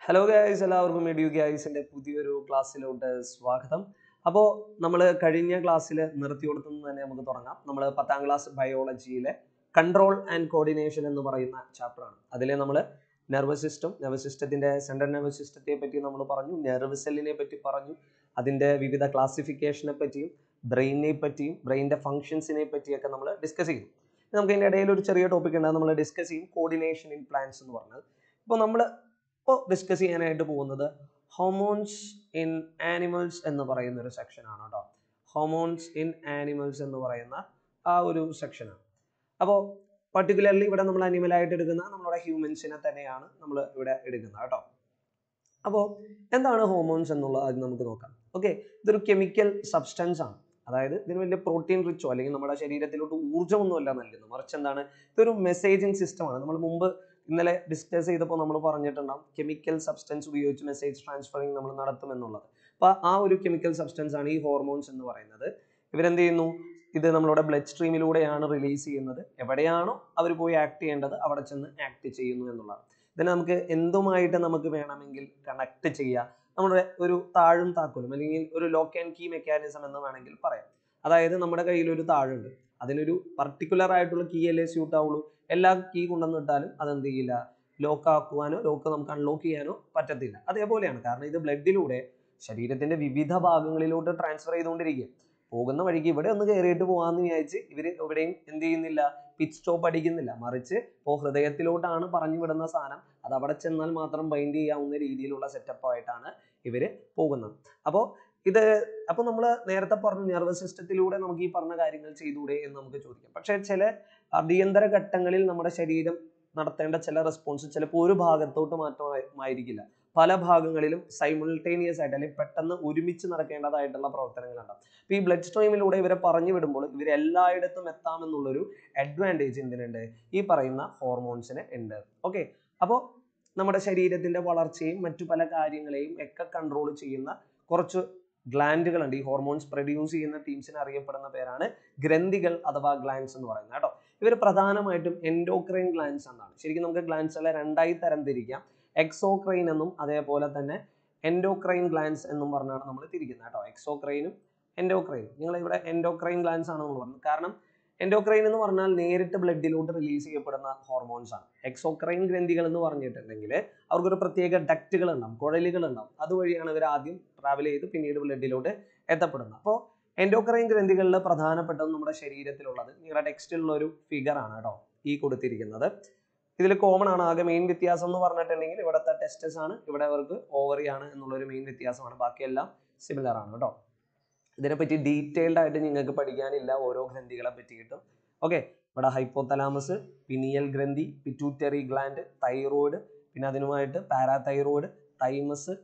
hello guys എല്ലാവർക്കും edu ഗൈസിന്റെ പുതിയൊരു ക്ലാസ്സിലോട്ട് സ്വാഗതം അപ്പോൾ നമ്മൾ കഴിഞ്ഞ ക്ലാസ്സിൽ നിർത്തി കൊടുത്തുനിന്ന് തന്നെ നമുക്ക് തുടങ്ങാം നമ്മൾ പത്താം ക്ലാസ് ബയോളജിയിലെ കൺട്രോൾ ആൻഡ് കോർഡിനേഷൻ എന്ന് പറയുന്ന ചാപ്റ്ററാണ് അതിൽ നമ്മൾ നെർവസ് സിസ്റ്റം നെർവസ് സിസ്റ്റത്തിന്റെ സെൻട്രൽ നെർവസ് സിസ്റ്റത്തെ പറ്റി നമ്മൾ പറഞ്ഞു നെർവ് സെല്ലിനെ പറ്റി പറഞ്ഞു അതിന്റെ വിവിധ ക്ലാസിഫിക്കേഷനെ പറ്റിയും ബ്രെയിനിനെ പറ്റിയും ബ്രെയിനിന്റെ ഫങ്ഷൻസിനെ പറ്റിയൊക്കെ നമ്മൾ ഡിസ്കസ് ചെയ്തു നമുക്ക് ഇതിൻ്റെ ഇടയിൽ ഒരു ചെറിയ ടോപ്പിക് ഉണ്ട് അത് നമ്മൾ ഡിസ്കസ് ചെയ്യും കോർഡിനേഷൻ ഇൻ പ്ലാന്റ്സ് എന്ന് പറഞ്ഞത് ഇപ്പോൾ നമ്മൾ ഇപ്പോൾ ഡിസ്കസ് ചെയ്യാനായിട്ട് പോകുന്നത് ഹോമോൺസ് ഇൻ ആനിമൽസ് എന്ന് പറയുന്ന ഒരു സെക്ഷനാണ് കേട്ടോ ഹോമോൺസ് ഇൻ ആനിമൽസ് എന്ന് പറയുന്ന ആ ഒരു സെക്ഷനാണ് അപ്പോൾ പർട്ടിക്കുലർലി ഇവിടെ നമ്മൾ അനിമലായിട്ട് എടുക്കുന്ന നമ്മുടെ ഹ്യൂമൻസിനെ തന്നെയാണ് നമ്മൾ ഇവിടെ എടുക്കുന്നത് കേട്ടോ അപ്പോൾ എന്താണ് ഹോമോൺസ് എന്നുള്ളത് അത് നമുക്ക് നോക്കാം ഓക്കെ ഇതൊരു കെമിക്കൽ സബ്സ്റ്റൻസ് ആണ് അതായത് ഇതിന് വലിയ പ്രോട്ടീൻ റിച്ചോ അല്ലെങ്കിൽ നമ്മുടെ ശരീരത്തിലോട്ട് ഊർജ്ജമൊന്നുമല്ല നൽകുന്നത് മറിച്ച് എന്താണ് ഇതൊരു മെസ്സേജിങ് സിസ്റ്റമാണ് നമ്മൾ മുമ്പ് ഇന്നലെ ഡിസ്കസ് ചെയ്തപ്പോൾ നമ്മൾ പറഞ്ഞിട്ടുണ്ടാവും കെമിക്കൽ സബ്സ്റ്റൻസ് ഉപയോഗിച്ച് മെസ്സേജ് ട്രാൻസ്ഫറിങ് നമ്മൾ നടത്തുമെന്നുള്ളത് അപ്പോൾ ആ ഒരു കെമിക്കൽ സബ്സ്റ്റൻസ് ആണ് ഈ ഹോർമോൺസ് എന്ന് പറയുന്നത് ഇവരെന്ത് ചെയ്യുന്നു ഇത് നമ്മളുടെ ബ്ലഡ് സ്ട്രീമിലൂടെയാണ് റിലീസ് ചെയ്യുന്നത് എവിടെയാണോ അവർ പോയി ആക്ട് ചെയ്യേണ്ടത് അവിടെ ചെന്ന് ആക്ട് ചെയ്യുന്നു എന്നുള്ളതാണ് ഇതിനെ നമുക്ക് എന്തുമായിട്ട് നമുക്ക് വേണമെങ്കിൽ കണക്ട് ചെയ്യാം നമ്മുടെ ഒരു താഴും താക്കോലും അല്ലെങ്കിൽ ഒരു ലോക്ക് ആൻഡ് കീ മെക്കാനിസം എന്ന് വേണമെങ്കിൽ പറയാം അതായത് നമ്മുടെ കയ്യിൽ ഒരു താഴുണ്ട് അതിനൊരു പർട്ടിക്കുലർ ആയിട്ടുള്ള കീ അല്ലേ സ്യൂട്ട് ആവുള്ളൂ എല്ലാ കീ കൊണ്ടുവന്ന് ഇട്ടാലും അതെന്ത് ചെയ്യില്ല ലോക്ക് ആക്കുവാനോ ലോക്ക് നമുക്ക് അൺലോക്ക് ചെയ്യാനോ പറ്റത്തില്ല അതേപോലെയാണ് കാരണം ഇത് ബ്ലഡിലൂടെ ശരീരത്തിന്റെ വിവിധ ഭാഗങ്ങളിലോട്ട് ട്രാൻസ്ഫർ ചെയ്തുകൊണ്ടിരിക്കുക പോകുന്ന വഴിക്ക് ഇവിടെ ഒന്ന് കയറിയിട്ട് പോകാമെന്ന് വിചാരിച്ച് ഇവർ എവിടെയും എന്ത് ചെയ്യുന്നില്ല പിച്ച് സ്റ്റോപ്പ് അടിക്കുന്നില്ല മറിച്ച് ഇപ്പോൾ ഹൃദയത്തിലോട്ടാണ് പറഞ്ഞു വിടുന്ന സാധനം അത് അവിടെ ചെന്നാൽ മാത്രം ബൈൻഡ് ചെയ്യാവുന്ന രീതിയിലുള്ള സെറ്റപ്പ് ആയിട്ടാണ് ഇവർ പോകുന്നത് അപ്പോൾ ഇത് അപ്പോൾ നമ്മൾ നേരത്തെ പറഞ്ഞു നെർവസ് സിസ്റ്റത്തിലൂടെ നമുക്ക് ഈ പറഞ്ഞ കാര്യങ്ങൾ ചെയ്തുകൂടെ എന്ന് നമുക്ക് ചോദിക്കാം പക്ഷേ ചില അടിയന്തര ഘട്ടങ്ങളിൽ നമ്മുടെ ശരീരം നടത്തേണ്ട ചില റെസ്പോൺസ് ചിലപ്പോൾ ഒരു ഭാഗത്തോട്ട് മാറ്റമായിരിക്കില്ല പല ഭാഗങ്ങളിലും സൈമിൾട്ടേനിയസ് ആയിട്ട് അല്ലെങ്കിൽ പെട്ടെന്ന് ഒരുമിച്ച് നടക്കേണ്ടതായിട്ടുള്ള പ്രവർത്തനങ്ങളുണ്ടാവും അപ്പോൾ ഈ ബ്ലഡ് സ്ട്രീമിലൂടെ ഇവരെ പറഞ്ഞു വിടുമ്പോൾ ഇവർ എല്ലായിടത്തും എത്താമെന്നുള്ളൊരു അഡ്വാൻറ്റേജ് എന്തിനുണ്ട് ഈ പറയുന്ന ഹോർമോൺസിന് ഉണ്ട് ഓക്കെ അപ്പോൾ നമ്മുടെ ശരീരത്തിന്റെ വളർച്ചയും മറ്റു പല കാര്യങ്ങളെയും ഒക്കെ കൺട്രോൾ ചെയ്യുന്ന കുറച്ച് ഗ്ലാൻഡുകളുണ്ട് ഈ ഹോർമോൺസ് പ്രൊഡ്യൂസ് ചെയ്യുന്ന ടീംസിന് അറിയപ്പെടുന്ന പേരാണ് ഗ്രന്ഥികൾ അഥവാ ഗ്ലാൻസ് എന്ന് പറയുന്നത് കേട്ടോ ഇവർ പ്രധാനമായിട്ടും എൻഡോക്രൈൻ ഗ്ലാൻസ് എന്നാണ് ശരിക്കും നമുക്ക് ഗ്ലാൻസുകളെ രണ്ടായി തരംതിരിക്കാം എക്സോക്രൈൻ എന്നും അതേപോലെ തന്നെ എൻഡോക്രൈൻ ഗ്ലാൻസ് എന്നും പറഞ്ഞാണ് നമ്മൾ തിരിക്കുന്നത് കേട്ടോ എക്സോക്രൈനും എൻഡോക്രൈനും നിങ്ങൾ ഇവിടെ എൻഡോക്രൈൻ ഗ്ലാൻസ് ആണ് നമ്മൾ പറഞ്ഞത് കാരണം എൻഡോക്രൈൻ എന്ന് പറഞ്ഞാൽ നേരിട്ട് ബ്ലഡിലോട്ട് റിലീസ് ചെയ്യപ്പെടുന്ന ഹോർമോൺസ് ആണ് എക്സോക്രൈൻ ഗ്രന്ഥികൾ എന്ന് പറഞ്ഞിട്ടുണ്ടെങ്കിൽ അവർക്കൊരു പ്രത്യേക ഡക്റ്റുകൾ ഉണ്ടാവും കുഴലുകൾ ഉണ്ടാവും അതുവഴിയാണ് ഇവർ ആദ്യം ട്രാവൽ ചെയ്ത് പിന്നീട് ബ്ലഡിലോട്ട് എത്തപ്പെടുന്നത് അപ്പോൾ എൻഡോക്രൈൻ ഗ്രന്ഥികളിൽ പ്രധാനപ്പെട്ടത് നമ്മുടെ ശരീരത്തിലുള്ളത് നിങ്ങളുടെ ടെക്സ്റ്റിലുള്ള ഒരു ഫിഗർ ആണ് കേട്ടോ ഈ കൊടുത്തിരിക്കുന്നത് ഇതിൽ കോമൺ ആണ് ആകെ മെയിൻ വ്യത്യാസം എന്ന് പറഞ്ഞിട്ടുണ്ടെങ്കിൽ ഇവിടുത്തെ ടെസ്റ്റസ് ആണ് ഇവിടെ അവർക്ക് ഓവറി ആണ് എന്നുള്ളൊരു മെയിൻ വ്യത്യാസമാണ് ബാക്കിയെല്ലാം സിമിലർ ആണ് കേട്ടോ ഇതിനെപ്പറ്റി ഡീറ്റെയിൽഡ് ആയിട്ട് നിങ്ങൾക്ക് പഠിക്കാനില്ല ഓരോ ഗ്രന്ഥികളെ പറ്റിയിട്ടും ഓക്കെ ഇവിടെ ഹൈപ്പോതലാമസ് പിനിയൽ ഗ്രന്ഥി പിറ്റ്യൂട്ടറി ഗ്ലാൻഡ് തൈറോയിഡ് പിന്നെ അതിനുമായിട്ട് പാരാതൈറോയിഡ് തൈമസ്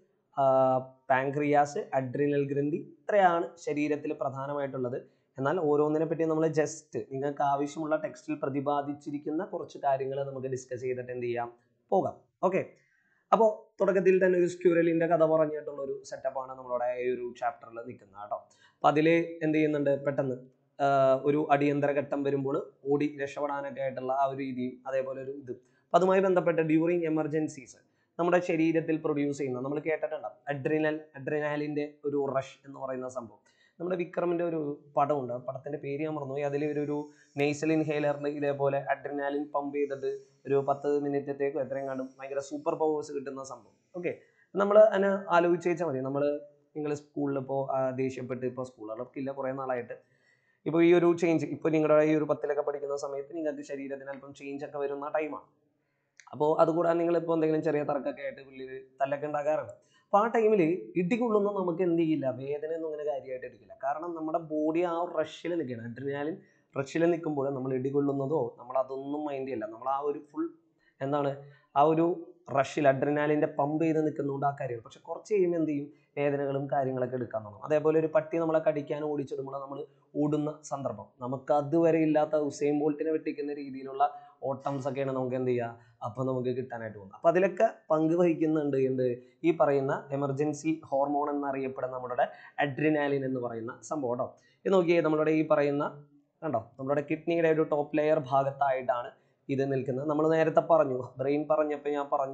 പാങ്ക്രിയാസ് അഡ്രിനൽ ഗ്രന്ഥി ഇത്രയാണ് ശരീരത്തിൽ പ്രധാനമായിട്ടുള്ളത് എന്നാൽ ഓരോന്നിനെ പറ്റി നമ്മൾ ജസ്റ്റ് നിങ്ങൾക്ക് ആവശ്യമുള്ള ടെക്സ്റ്റിൽ പ്രതിപാദിച്ചിരിക്കുന്ന കുറച്ച് കാര്യങ്ങൾ നമുക്ക് ഡിസ്കസ് ചെയ്തിട്ട് എന്ത് ചെയ്യാം പോകാം ഓക്കെ അപ്പോൾ തുടക്കത്തിൽ തന്നെ ഒരു സ്ക്യൂരലിൻ്റെ കഥ പറഞ്ഞിട്ടുള്ള ഒരു സെറ്റപ്പാണ് നമ്മളുടെ ഈ ഒരു ചാപ്റ്ററിൽ നിൽക്കുന്നത് കേട്ടോ അപ്പം അതിൽ എന്ത് ചെയ്യുന്നുണ്ട് പെട്ടെന്ന് ഒരു അടിയന്തര ഘട്ടം വരുമ്പോൾ ഓടി രക്ഷപ്പെടാനൊക്കെ ആയിട്ടുള്ള ആ ഒരു രീതിയും അതേപോലെ ഒരു ഇത് അപ്പം അതുമായി ബന്ധപ്പെട്ട് ഡ്യൂറിങ് എമർജൻസീസ് നമ്മുടെ ശരീരത്തിൽ പ്രൊഡ്യൂസ് ചെയ്യുന്ന നമ്മൾ കേട്ടിട്ടുണ്ടാവും അഡ്രിനൽ അഡ്രിനാലിൻ്റെ ഒരു റഷ് എന്ന് പറയുന്ന സംഭവം നമ്മുടെ വിക്രമിൻ്റെ ഒരു പടമുണ്ട് ആ പടത്തിൻ്റെ പേര് ഞാൻ മറന്നുപോയി അതിൽ ഒരു നെയ്സൽ ഇൻഹേലറിൽ ഇതേപോലെ അഡ്രിനാലിൻ പമ്പ് ചെയ്തിട്ട് ഒരു പത്ത് മിനിറ്റത്തേക്കോ എത്രയും കണ്ടും ഭയങ്കര സൂപ്പർ പവേഴ്സ് കിട്ടുന്ന സംഭവം ഓക്കെ നമ്മൾ അതിനെ ആലോചിച്ച് വെച്ചാൽ മതി നമ്മൾ നിങ്ങൾ സ്കൂളിൽ ഇപ്പോൾ ദേഷ്യപ്പെട്ട് ഇപ്പോൾ സ്കൂളുകളൊക്കെ ഇല്ല കുറേ നാളായിട്ട് ഇപ്പോൾ ഈ ഒരു ചേഞ്ച് ഇപ്പോൾ നിങ്ങളുടെ ഈ ഒരു പത്തിലൊക്കെ പഠിക്കുന്ന സമയത്ത് നിങ്ങൾക്ക് ശരീരത്തിന് അല്പം ചേഞ്ച് ഒക്കെ വരുന്ന ടൈമാണ് അപ്പോൾ അതുകൂടാതെ നിങ്ങൾ ഇപ്പോൾ എന്തെങ്കിലും ചെറിയ തർക്കമൊക്കെ ആയിട്ട് പുള്ളിൽ തല്ലൊക്കെ ഉണ്ടാകാറുണ്ട് അപ്പോൾ ആ ടൈമിൽ ഇടികൊള്ളുന്ന നമുക്ക് എന്ത് ചെയ്യില്ല വേദന ഒന്നും അങ്ങനെ കാര്യമായിട്ട് എടുക്കില്ല കാരണം നമ്മുടെ ബോഡി ആ ഒരു റഷിൽ നിൽക്കുകയാണ് അഡ്രിനാലിൻ റഷിൽ നിൽക്കുമ്പോൾ നമ്മൾ ഇടികൊള്ളുന്നതോ നമ്മൾ അതൊന്നും മൈൻഡ് ചെയ്യില്ല നമ്മൾ ആ ഒരു ഫുൾ എന്താണ് ആ ഒരു റഷിൽ അഡ്രിനാലിൻ്റെ പമ്പ് ചെയ്ത് നിൽക്കുന്നതുകൊണ്ട് ആ കാര്യങ്ങൾ പക്ഷെ കുറച്ച് കഴിയുമ്പോൾ എന്ത് ചെയ്യും വേദനകളും കാര്യങ്ങളൊക്കെ എടുക്കാൻ തുടങ്ങും അതേപോലെ ഒരു പട്ടി നമ്മളെ കടിക്കാൻ ഓടിച്ചിടുമ്പോൾ നമ്മൾ ഓടുന്ന സന്ദർഭം നമുക്ക് അതുവരെ ഇല്ലാത്ത ഉസൈൻ ബോൾട്ടിനെ വെട്ടിക്കുന്ന രീതിയിലുള്ള ഓട്ടംസ് ഒക്കെയാണ് നമുക്ക് എന്ത് ചെയ്യുക അപ്പോൾ നമുക്ക് കിട്ടാനായിട്ട് പോകുന്നത് അപ്പോൾ അതിലൊക്കെ പങ്ക് വഹിക്കുന്നുണ്ട് എന്ത് ഈ പറയുന്ന എമർജൻസി ഹോർമോൺ എന്നറിയപ്പെടുന്ന നമ്മുടെ അഡ്രിനാലിൻ എന്ന് പറയുന്ന സംഭവം കേട്ടോ ഇത് നോക്കിയേ നമ്മളുടെ ഈ പറയുന്ന കണ്ടോ നമ്മുടെ കിഡ്നിയുടെ ഒരു ടോപ്പ് ലെയർ ഭാഗത്തായിട്ടാണ് ഇത് നിൽക്കുന്നത് നമ്മൾ നേരത്തെ പറഞ്ഞു ബ്രെയിൻ പറഞ്ഞപ്പോൾ ഞാൻ പറഞ്ഞു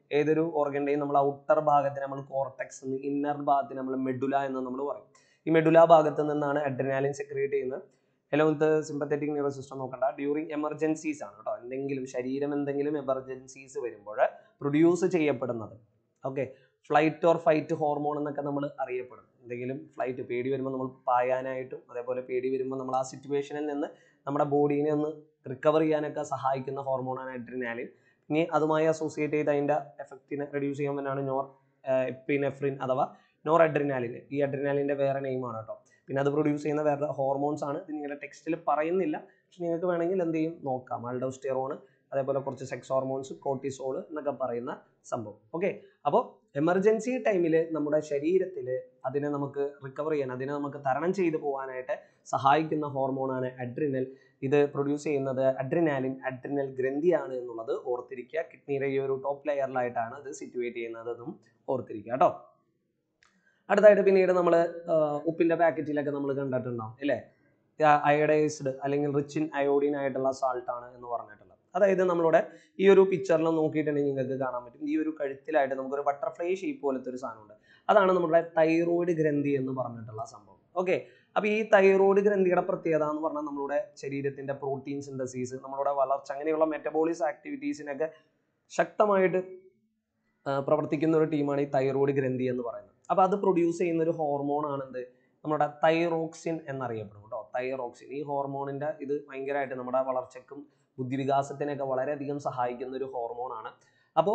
ഏതൊരു ഓർഗൻ്റെയും നമ്മൾ ഔട്ടർ ഭാഗത്തിന് നമ്മൾ കോർട്ടെക്സ് എന്ന് ഇന്നർ ഭാഗത്തിന് നമ്മൾ മെഡുല എന്ന് നമ്മൾ പറയും ഈ മെഡുല ഭാഗത്ത് നിന്നാണ് അഡ്രിനാലിൻ സെക്രിയേറ്റ് ചെയ്യുന്നത് എലോത്ത് സിമ്പത്തറ്റിക് നെർവസ് സിസ്റ്റം നോക്കണ്ട ഡ്യൂറിങ് എമർജൻസീസ് ആണ് കേട്ടോ എന്തെങ്കിലും ശരീരം എന്തെങ്കിലും എമർജൻസീസ് വരുമ്പോൾ പ്രൊഡ്യൂസ് ചെയ്യപ്പെടുന്നത് okay flight or fight hormone എന്നൊക്കെ നമ്മൾ അറിയപ്പെടും എന്തെങ്കിലും ഫ്ലൈറ്റ് പേടി വരുമ്പോൾ നമ്മൾ പായാനായിട്ടും അതേപോലെ പേടി വരുമ്പോൾ നമ്മൾ ആ സിറ്റുവേഷനിൽ നിന്ന് നമ്മുടെ ബോഡീനെ ഒന്ന് റിക്കവർ ചെയ്യാനൊക്കെ സഹായിക്കുന്ന ഹോർമോണാണ് അഡ്രിനാലിൻ ഇനി അതുമായി അസോസിയേറ്റ് ചെയ്ത് അതിൻ്റെ എഫക്റ്റിനെ റെഡ്യൂസ് ചെയ്യാൻ വേണ്ടിയാണ് നോർ എപ്പിനെഫ്രിൻ അഥവാ നോർ അഡ്രിനാലിൻ ഈ അഡ്രിനാലിൻ്റെ വേറെ നെയിമാണ് കേട്ടോ പിന്നെ അത് പ്രൊഡ്യൂസ് ചെയ്യുന്ന വേറെ ഹോർമോൺസ് ആണ് ഇത് നിങ്ങളുടെ ടെക്സ്റ്റിൽ പറയുന്നില്ല പക്ഷെ നിങ്ങൾക്ക് വേണമെങ്കിൽ എന്ത് ചെയ്യും നോക്കാം ആൾഡോസ്റ്റിയറോൺ അതേപോലെ കുറച്ച് സെക്സ് ഹോർമോൺസ് കോർട്ടിസോൾ എന്നൊക്കെ പറയുന്ന സംഭവം ഓക്കെ അപ്പോൾ എമർജൻസി ടൈമിൽ നമ്മുടെ ശരീരത്തിൽ അതിനെ നമുക്ക് റിക്കവർ ചെയ്യാൻ അതിനെ നമുക്ക് തരണം ചെയ്തു പോകാനായിട്ട് സഹായിക്കുന്ന ഹോർമോണാണ് അഡ്രിനൽ ഇത് പ്രൊഡ്യൂസ് ചെയ്യുന്നത് അഡ്രിനാലിൻ അഡ്രിനൽ ഗ്രന്ഥിയാണ് എന്നുള്ളത് ഓർത്തിരിക്കുക കിഡ്നിയുടെ ഈ ഒരു ടോപ്പ് ലെയറിലായിട്ടാണ് ഇത് സിറ്റുവേറ്റ് ചെയ്യുന്നതെന്നും ഓർത്തിരിക്കുക കേട്ടോ അടുത്തായിട്ട് പിന്നീട് നമ്മൾ ഉപ്പിൻ്റെ പാക്കറ്റിലൊക്കെ നമ്മൾ കണ്ടിട്ടുണ്ടാവും അല്ലേ അയഡൈസ്ഡ് അല്ലെങ്കിൽ റിച്ച് ഇൻ അയോഡിൻ ആയിട്ടുള്ള സാൾട്ട് ആണ് എന്ന് പറഞ്ഞിട്ടുള്ളത് അതായത് നമ്മളുടെ ഈ ഒരു പിക്ചറിൽ നോക്കിയിട്ടുണ്ടെങ്കിൽ നിങ്ങൾക്ക് കാണാൻ പറ്റും ഈ ഒരു കഴുത്തിലായിട്ട് നമുക്കൊരു ബട്ടർഫ്ലൈ ഷേപ്പ് പോലത്തെ ഒരു സാധനമുണ്ട് അതാണ് നമ്മുടെ തൈറോയിഡ് ഗ്രന്ഥി എന്ന് പറഞ്ഞിട്ടുള്ള സംഭവം ഓക്കെ അപ്പോൾ ഈ തൈറോയിഡ് ഗ്രന്ഥിയുടെ പ്രത്യേകത എന്ന് പറഞ്ഞാൽ നമ്മുടെ ശരീരത്തിന്റെ പ്രോട്ടീൻ സിന്തസീസ് നമ്മുടെ വളർച്ച അങ്ങനെയുള്ള മെറ്റബോളിസ് ആക്ടിവിറ്റീസിനൊക്കെ ശക്തമായിട്ട് പ്രവർത്തിക്കുന്ന ഒരു ടീമാണ് ഈ തൈറോയിഡ് ഗ്രന്ഥി എന്ന് പറയുന്നത് അപ്പോൾ അത് പ്രൊഡ്യൂസ് ചെയ്യുന്ന ഒരു ഹോർമോൺ ആണെന്ത് നമ്മുടെ തൈറോക്സിൻ എന്നറിയപ്പെടും കേട്ടോ തൈറോക്സിൻ ഈ ഹോർമോണിന്റെ ഇത് ഭയങ്കരമായിട്ട് നമ്മുടെ വളർച്ചയ്ക്കും ബുദ്ധിവികാസത്തിനൊക്കെ വളരെയധികം സഹായിക്കുന്ന ഒരു ഹോർമോണാണ് അപ്പോൾ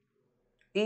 ഈ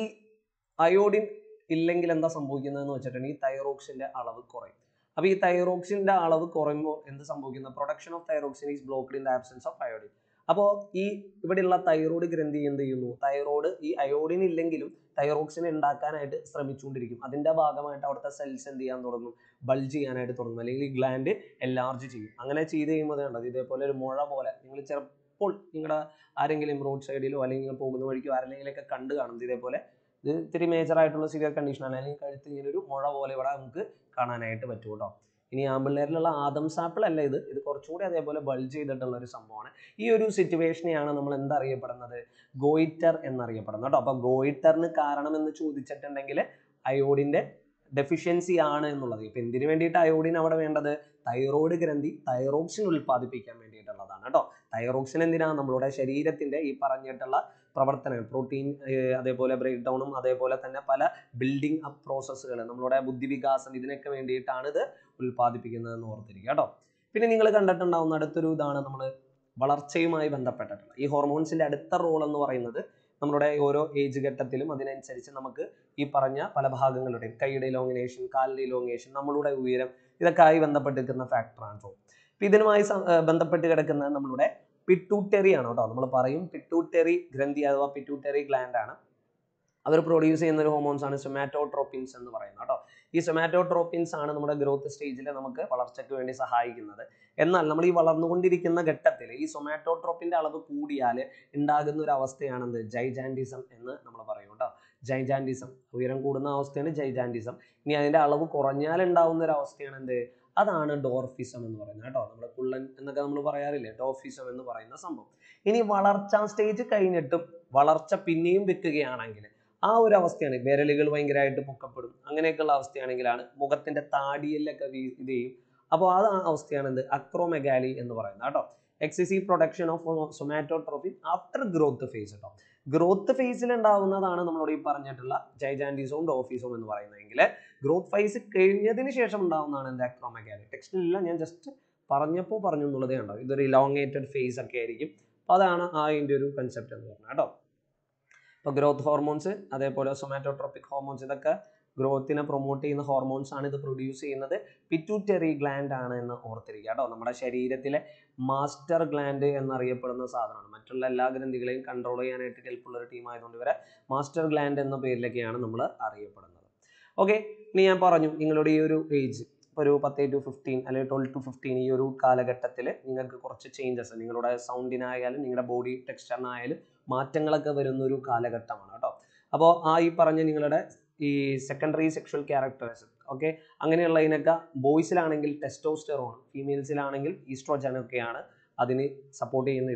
അയോഡിൻ ഇല്ലെങ്കിൽ എന്താ സംഭവിക്കുന്നതെന്ന് വെച്ചിട്ടുണ്ടെങ്കിൽ ഈ തൈറോക്സിന്റെ അളവ് കുറയും അപ്പോൾ ഈ തൈറോക്സിന്റെ അളവ് കുറയുമ്പോൾ എന്ത് സംഭവിക്കുന്നത് production of thyroxine is blocked in the absence of iodine അപ്പോൾ ഈ ഇവിടെയുള്ള തൈറോയ്ഡ് ഗ്രന്ഥി എന്ത് ചെയ്യുന്നു തൈറോയ്ഡ് ഈ അയോഡിൻ ഇല്ലെങ്കിലും തൈറോക്സിൻ ഉണ്ടാക്കാനായിട്ട് ശ്രമിച്ചുകൊണ്ടിരിക്കും അതിന്റെ ഭാഗമായിട്ട് അവിടുത്തെ സെൽസ് എന്ത് ചെയ്യാൻ തുടങ്ങും ബൾജ് ചെയ്യാനായിട്ട് തുടങ്ങും അല്ലെങ്കിൽ ഈ ഗ്ലാൻഡ് എൻലാർജ് ചെയ്യും അങ്ങനെ ചെയ്ത് കഴിയുമ്പോൾ കണ്ടത് ഇതേപോലെ ഒരു മുഴ പോലെ നിങ്ങൾ ചിലപ്പോൾ നിങ്ങളുടെ ആരെങ്കിലും റോഡ് സൈഡിലോ അല്ലെങ്കിൽ പോകുന്ന വഴിക്കോ ആരെങ്കിലുമൊക്കെ കണ്ടു കാണും ഇതേപോലെ ഇത് ഇത്തിരി മേജർ ആയിട്ടുള്ള സിവിയർ കണ്ടീഷനാണ് അല്ലെങ്കിൽ കഴുത്ത് ഇങ്ങനെ ഒരു മുഴ പോലെ ഇവിടെ നമുക്ക് കാണാനായിട്ട് പറ്റും കേട്ടോ ഇനി ആമ്പിള്ളേരിലുള്ള ആദം സാപ്പിൾ അല്ല ഇത് ഇത് കുറച്ചുകൂടി അതേപോലെ ബൾജ് ചെയ്തിട്ടുള്ള ഒരു സംഭവമാണ് ഈ ഒരു സിറ്റുവേഷനെയാണ് നമ്മൾ എന്തറിയപ്പെടുന്നത് ഗോയിറ്റർ എന്നറിയപ്പെടുന്നത് കേട്ടോ അപ്പോൾ ഗോയിറ്ററിന് കാരണം എന്ന് ചോദിച്ചിട്ടുണ്ടെങ്കിൽ അയോഡിന്റെ ഡെഫിഷ്യൻസി ആണ് എന്നുള്ളത് ഇപ്പം എന്തിനു വേണ്ടിയിട്ട് അയോഡിൻ അവിടെ വേണ്ടത് തൈറോയ്ഡ് ഗ്രന്ഥി തൈറോക്സിൻ ഉൽപ്പാദിപ്പിക്കാൻ വേണ്ടിയിട്ടുള്ളതാണ് കേട്ടോ തൈറോക്സിൻ എന്തിനാണ് നമ്മളുടെ ശരീരത്തിന്റെ ഈ പറഞ്ഞിട്ടുള്ള പ്രവർത്തനങ്ങൾ പ്രോട്ടീൻ അതേപോലെ ബ്രേക്ക് ഡൗണും അതേപോലെ തന്നെ പല ബിൽഡിംഗ് അപ്പ് പ്രോസസ്സുകൾ നമ്മളുടെ ബുദ്ധിവികാസം ഇതിനൊക്കെ വേണ്ടിയിട്ടാണ് ഇത് ഉൽപ്പാദിപ്പിക്കുന്നതെന്ന് ഓർത്തിരിക്കുക കേട്ടോ പിന്നെ നിങ്ങൾ കണ്ടിട്ടുണ്ടാവുന്ന അടുത്തൊരു ഇതാണ് നമ്മൾ വളർച്ചയുമായി ബന്ധപ്പെട്ടിട്ടുള്ള ഈ ഹോർമോൺസിന്റെ അടുത്ത റോൾ എന്ന് പറയുന്നത് നമ്മുടെ ഓരോ ഏജ് ഘട്ടത്തിലും അതിനനുസരിച്ച് നമുക്ക് ഈ പറഞ്ഞ പല ഭാഗങ്ങളുടെയും കൈയുടെ ഇലോങ്ങിനേഷൻ കാലിന്റെ ഇലോങ്ങിനേഷൻ നമ്മളുടെ ഉയരം ഇതൊക്കെ ആയി ബന്ധപ്പെട്ടിരിക്കുന്ന ഫാക്ടറാണ് കേട്ടോ അപ്പം ഇതിനുമായി ബന്ധപ്പെട്ട് കിടക്കുന്നത് നമ്മളുടെ പിറ്റൂട്ടറി ആണ് കേട്ടോ നമ്മൾ പറയും പിറ്റൂട്ടറി ഗ്രന്ഥി അഥവാ പിറ്റൂട്ടറി ഗ്ലാൻഡ് ആണ് അവർ പ്രൊഡ്യൂസ് ചെയ്യുന്ന ഒരു ഹോമോൺസ് ആണ് സൊമാറ്റോട്രോപ്പിൻസ് എന്ന് പറയുന്നത് കേട്ടോ ഈ സൊമാറ്റോട്രോപ്പിൻസ് ആണ് നമ്മുടെ ഗ്രോത്ത് സ്റ്റേജിൽ നമുക്ക് വളർച്ചയ്ക്ക് വേണ്ടി സഹായിക്കുന്നത് എന്നാൽ നമ്മൾ ഈ വളർന്നുകൊണ്ടിരിക്കുന്ന ഘട്ടത്തിൽ ഈ സൊമാറ്റോട്രോപ്പിന്റെ അളവ് കൂടിയാൽ ഉണ്ടാകുന്ന ഒരു അവസ്ഥയാണ് എന്ത് ജൈജാൻഡിസം എന്ന് നമ്മൾ പറയും കേട്ടോ ജൈജാൻഡിസം ഉയരം കൂടുന്ന അവസ്ഥയാണ് ജൈജാൻഡിസം ഇനി അതിന്റെ അളവ് കുറഞ്ഞാൽ ഉണ്ടാവുന്ന ഒരു അവസ്ഥയാണ് എന്ത് അതാണ് ഡോർഫിസം എന്ന് പറയുന്നത് കേട്ടോ നമ്മുടെ കുള്ളൻ എന്നൊക്കെ നമ്മൾ പറയാറില്ലേ ഡോർഫിസം എന്ന് പറയുന്ന സംഭവം ഇനി വളർച്ചാ സ്റ്റേജ് കഴിഞ്ഞിട്ടും വളർച്ച പിന്നെയും വെക്കുകയാണെങ്കിൽ ആ ഒരു അവസ്ഥയാണ് വിരലുകൾ ഭയങ്കരമായിട്ട് പൊക്കപ്പെടും അങ്ങനെയൊക്കെയുള്ള അവസ്ഥയാണെങ്കിലാണ് മുഖത്തിന്റെ താടിയിലൊക്കെ വീ ഇത് ചെയ്യും അപ്പോൾ ആ അവസ്ഥയാണ് എന്ത് അക്രോമെഗാലി എന്ന് പറയുന്നത് കേട്ടോ excessive production of somatotrophin after growth phase കേട്ടോ ഗ്രോത്ത് ഫേസിൽ ഉണ്ടാവുന്നതാണ് നമ്മളോട് ഈ പറഞ്ഞിട്ടുള്ള ജൈജാൻഡിസോം ഡോഫീസോം എന്ന് പറയുന്നതെങ്കിൽ ഗ്രോത്ത് ഫേസ് കഴിഞ്ഞതിന് ശേഷം ഉണ്ടാവുന്നതാണ് എൻ്റെ അക്രോമെഗാലി ടെക്സ്റ്റിലില്ല ഞാൻ ജസ്റ്റ് പറഞ്ഞപ്പോൾ പറഞ്ഞു എന്നുള്ളതേ ഉണ്ടോ ഇതൊരു ഇലോങ്ങേറ്റഡ് ഫേസ് ഒക്കെ ആയിരിക്കും അപ്പോൾ അതാണ് ആ അതിൻ്റെ ഒരു കൺസെപ്റ്റ് എന്ന് പറഞ്ഞത് കേട്ടോ ഇപ്പോൾ ഗ്രോത്ത് ഹോർമോൺസ് അതേപോലെ സൊമാറ്റോട്രോപ്പിക് ഹോർമോൺസ് ഇതൊക്കെ ഗ്രോത്തിനെ പ്രൊമോട്ട് ചെയ്യുന്ന ഹോർമോൺസ് ആണ് ഇത് പ്രൊഡ്യൂസ് ചെയ്യുന്നത് പിറ്റ്യൂട്ടറി ഗ്ലാൻഡ് ആണ് എന്ന് ഓർത്തിരിക്കുക കേട്ടോ നമ്മുടെ ശരീരത്തിലെ മാസ്റ്റർ ഗ്ലാൻഡ് എന്നറിയപ്പെടുന്ന സാധനമാണ് മറ്റുള്ള എല്ലാ ഗ്രന്ഥികളെയും കൺട്രോൾ ചെയ്യാനായിട്ട് ഹെൽപ്പുള്ള ഒരു ടീം ആയതുകൊണ്ട് ഇവരെ മാസ്റ്റർ ഗ്ലാൻഡ് എന്ന പേരിലൊക്കെയാണ് നമ്മൾ അറിയപ്പെടുന്നത് ഓക്കെ ഇനി ഞാൻ പറഞ്ഞു നിങ്ങളുടെ ഈ ഒരു ഏജ് ഇപ്പോൾ ഒരു പത്ത് ടു ഫിഫ്റ്റീൻ അല്ലെങ്കിൽ ട്വൽവ് ടു ഫിഫ്റ്റീൻ ഈ ഒരു കാലഘട്ടത്തിൽ നിങ്ങൾക്ക് കുറച്ച് ചേഞ്ചസ് നിങ്ങളുടെ സൗണ്ടിനായാലും നിങ്ങളുടെ ബോഡി ടെക്സ്ചറിനായാലും മാറ്റങ്ങളൊക്കെ വരുന്ന ഒരു കാലഘട്ടമാണ് കേട്ടോ അപ്പോൾ ആ ഈ പറഞ്ഞ നിങ്ങളുടെ ഈ സെക്കൻഡറി സെക്ഷൽ ക്യാരക്ടേഴ്സ് ഓക്കെ അങ്ങനെയുള്ളതിനൊക്കെ ബോയ്സിലാണെങ്കിൽ ടെസ്റ്റോസ്റ്റെറോൺ ഫീമെയിൽസിലാണെങ്കിൽ ഈസ്ട്രോജൻ ഒക്കെയാണ് അതിന് സപ്പോർട്ട് ചെയ്യുന്ന ഇത്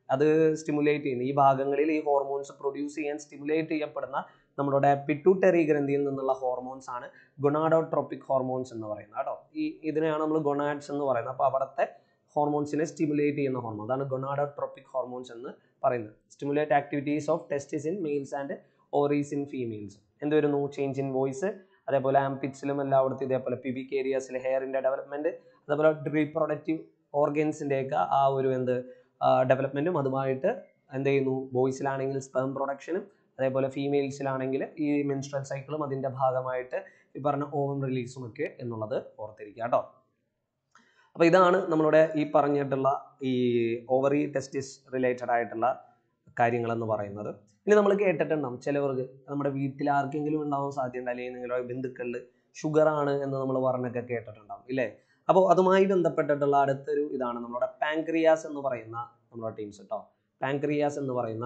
അത് സ്റ്റിമുലേറ്റ് ചെയ്യുന്ന ഈ ഭാഗങ്ങളിൽ ഈ ഹോർമോൺസ് പ്രൊഡ്യൂസ് ചെയ്യാൻ സ്റ്റിമുലേറ്റ് ചെയ്യപ്പെടുന്ന നമ്മുടെ പിറ്റുട്ടറി ഗ്രന്ഥിയിൽ നിന്നുള്ള ഹോർമോൺസ് ആണ് ഗൊണാഡോട്രോപ്പിക് ഹോർമോൺസ് എന്ന് പറയുന്നത് കേട്ടോ ഈ ഇതിനെയാണ് നമ്മൾ ഗൊണാഡ്സ് എന്ന് പറയുന്നത് അപ്പോൾ അവിടുത്തെ ഹോർമോൺസിനെ സ്റ്റിമുലേറ്റ് ചെയ്യുന്ന ഹോർമോൺ അതാണ് ഗൊണാഡോട്രോപ്പിക് ഹോർമോൺസ് എന്ന് പറയുന്നത് stimulate activities of testes in males and ovaries in females എന്ത് വരുന്നു ചേഞ്ച് ഇൻ വോയിസ് അതേപോലെ ആംപിറ്റ്സിലും എല്ലായിടത്തും ഇതേപോലെ പിബിക് ഏരിയാസിൽ ഹെയറിൻ്റെ ഡെവലപ്മെൻറ്റ് അതേപോലെ റീപ്രൊഡക്റ്റീവ് ഓർഗൻസിൻ്റെയൊക്കെ ആ ഒരു എന്ത് ഡെവലപ്മെൻറ്റും അതുമായിട്ട് എന്ത് ചെയ്യുന്നു ബോയ്സിലാണെങ്കിൽ സ്പെം പ്രൊഡക്ഷനും അതേപോലെ ഫീമെയിൽസിലാണെങ്കിൽ ഈ മെൻസ്ട്രൽ സൈക്കിളും അതിൻ്റെ ഭാഗമായിട്ട് ഈ പറഞ്ഞ ഓവം റിലീസും ഒക്കെ എന്നുള്ളത് ഓർത്തിരിക്കുക കേട്ടോ അപ്പോൾ ഇതാണ് നമ്മളുടെ ഈ പറഞ്ഞിട്ടുള്ള ഈ ഓവറി ടെസ്റ്റിസ് റിലേറ്റഡ് ആയിട്ടുള്ള കാര്യങ്ങളെന്ന് പറയുന്നത് ഇനി നമ്മൾ കേട്ടിട്ടുണ്ടാവും ചിലവർക്ക് നമ്മുടെ വീട്ടിൽ ആർക്കെങ്കിലും ഉണ്ടാവാൻ സാധ്യത അല്ലെങ്കിൽ നിങ്ങളുടെ ബന്ധുക്കളിൽ ഷുഗർ ആണ് എന്ന് നമ്മൾ പറഞ്ഞൊക്കെ കേട്ടിട്ടുണ്ടാവും ഇല്ലേ അപ്പോൾ അതുമായി ബന്ധപ്പെട്ടിട്ടുള്ള അടുത്തൊരു ഇതാണ് നമ്മുടെ പാങ്ക്രിയാസ് എന്ന് പറയുന്ന നമ്മുടെ ടീംസ് കേട്ടോ പാങ്ക്രിയാസ് എന്ന് പറയുന്ന